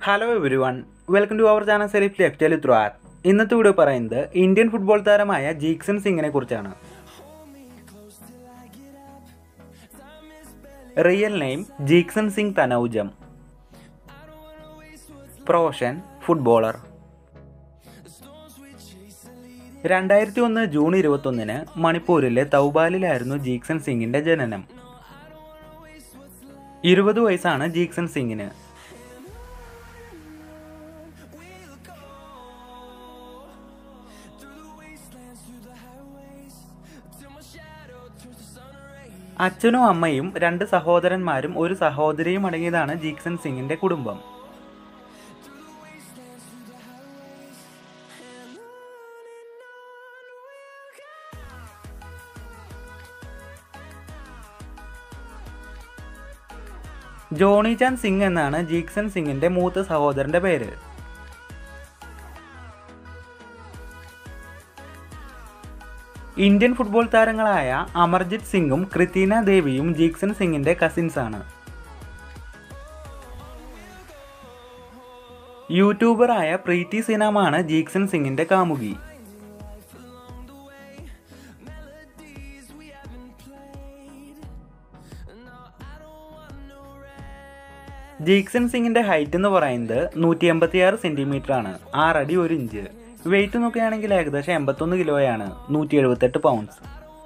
hello everyone welcome to our channel സെലിഫ് ലെഫ്റ്റ് ലുത്രാർ ഇന്നത്തെ വീഡിയോ പറയുന്നത് ഇന്ത്യൻ ഫുട്ബോൾ താരമായ ജീക്സൺ സിംഗിനെ കുറിച്ചാണ് real name Jeakson Singh Thounaojam profession footballer രണ്ടായിരത്തി ഒന്ന് ജൂൺ ഇരുപത്തൊന്നിന് മണിപ്പൂരിലെ തൗബാലിലായിരുന്നു ജീക്സൺ സിംഗിന്റെ ജനനം ഇരുപത് വയസ്സാണ് ജീക്സൺ സിംഗിന് അച്ഛനും അമ്മയും രണ്ട് സഹോദരന്മാരും ഒരു സഹോദരിയും അടങ്ങിയതാണ് ജീക്സൺ സിംഗിന്റെ കുടുംബം ജോണി ചാൻ സിംഗ് എന്നാണ് ജീക്സൺ സിംഗിന്റെ മൂത്ത സഹോദരന്റെ പേര് ഇന്ത്യൻ ഫുട്ബോൾ താരങ്ങളായ അമർജിത് സിംഗും കൃതീന ദേവിയും ജീക്സൺ സിംഗിന്റെ കസിൻസ് ആണ് യൂട്യൂബറായ പ്രീതി സിനാമാണ് ജീക്സൺ സിംഗിന്റെ കാമുകി ജീക്സൺ സിംഗിന്റെ ഹൈറ്റ് എന്ന് പറയുന്നത് നൂറ്റി എൺപത്തിയാറ് സെന്റിമീറ്റർ ആണ് ആറടി ഒരു ഇഞ്ച് വെയിറ്റ് നോക്കുകയാണെങ്കിൽ ഏകദേശം എൺപത്തൊന്ന് കിലോയാണ് നൂറ്റി എഴുപത്തെട്ട് പൗണ്ട്സ്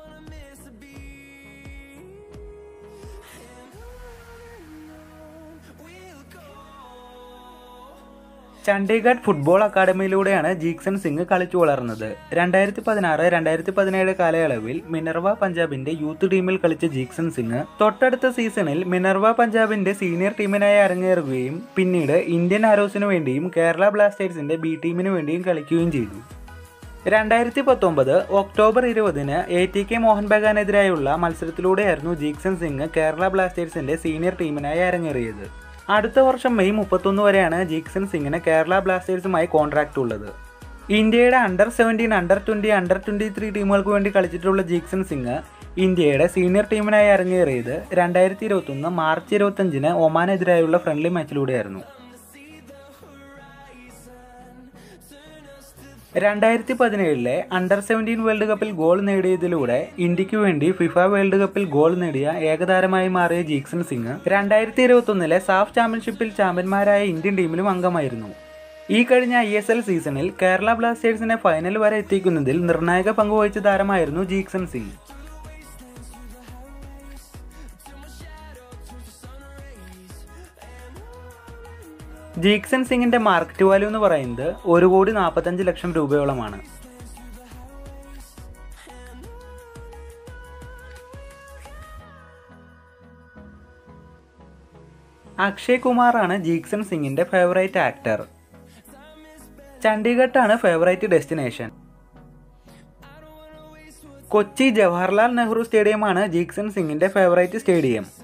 ചണ്ഡീഗഡ് ഫുട്ബോൾ അക്കാദമിയിലൂടെയാണ് ജീക്സൺ സിംഗ് കളിച്ചു വളർന്നത് രണ്ടായിരത്തി പതിനാറ് രണ്ടായിരത്തി പതിനേഴ് കാലയളവിൽ മിനർവ പഞ്ചാബിന്റെ യൂത്ത് ടീമിൽ കളിച്ച ജീക്സൺ സിംഗ് തൊട്ടടുത്ത സീസണിൽ മിനർവ പഞ്ചാബിന്റെ സീനിയർ ടീമിനായി അരങ്ങേറുകയും പിന്നീട് ഇന്ത്യൻ ആരോസിനു വേണ്ടിയും കേരള ബ്ലാസ്റ്റേഴ്സിന്റെ ബി ടീമിനു വേണ്ടിയും കളിക്കുകയും ചെയ്തു രണ്ടായിരത്തി പത്തൊമ്പത് ഒക്ടോബർ ഇരുപതിന് എ ടി കെ മോഹൻ ബഗാനെതിരായുള്ള മത്സരത്തിലൂടെയായിരുന്നു ജീക്സൺ സിംഗ് കേരള ബ്ലാസ്റ്റേഴ്സിന്റെ സീനിയർ ടീമിനായി അരങ്ങേറിയത് അടുത്ത വർഷം മെയ് മുപ്പത്തൊന്ന് വരെയാണ് ജീക്സൺ സിംഗിന് കേരള ബ്ലാസ്റ്റേഴ്സുമായി കോൺട്രാക്റ്റ് ഉള്ളത് ഇന്ത്യയുടെ under seventeen under twenty under twenty three ടീമുകൾക്ക് വേണ്ടി കളിച്ചിട്ടുള്ള ജീക്സൺ സിംഗ് ഇന്ത്യയുടെ സീനിയർ ടീമിനായി അരങ്ങേറിയത് രണ്ടായിരത്തി ഇരുപത്തൊന്ന് മാർച്ച് ഇരുപത്തഞ്ചിന് ഒമാനെതിരായുള്ള ഫ്രണ്ട്ലി മാച്ചിലൂടെയായിരുന്നു രണ്ടായിരത്തി പതിനേഴിലെ അണ്ടർ സെവൻറ്റീൻ വേൾഡ് കപ്പിൽ ഗോൾ നേടിയതിലൂടെ ഇന്ത്യക്ക് വേണ്ടി ഫിഫ വേൾഡ് കപ്പിൽ ഗോൾ നേടിയ ഏകതാരമായി മാറിയ ജീക്സൺ സിംഗ് രണ്ടായിരത്തി ഇരുപത്തൊന്നിലെ സാഫ് ചാമ്പ്യൻഷിപ്പിൽ ചാമ്പ്യന്മാരായ ഇന്ത്യൻ ടീമിലും അംഗമായിരുന്നു ഈ കഴിഞ്ഞ ഐ എസ് എൽ സീസണിൽ കേരള ബ്ലാസ്റ്റേഴ്സിനെ ഫൈനൽ വരെ എത്തിക്കുന്നതിൽ നിർണായക പങ്കുവഹിച്ച താരമായിരുന്നു ജീക്സൺ സിംഗ് ജീക്സൺ സിംഗിന്റെ മാർക്കറ്റ് വാല്യൂ എന്ന് പറയുന്നത് ഒരു കോടി നാൽപ്പത്തഞ്ച് ലക്ഷം രൂപയോളമാണ് അക്ഷയ് കുമാറാണ് ജീക്സൺ സിംഗിന്റെ ഫേവറേറ്റ് ആക്ടർ ചണ്ഡീഗഡാണ് ഫേവറേറ്റ് ഡെസ്റ്റിനേഷൻ കൊച്ചി ജവഹർലാൽ നെഹ്റു സ്റ്റേഡിയമാണ് ജീക്സൺ സിംഗിന്റെ ഫേവറേറ്റ് സ്റ്റേഡിയം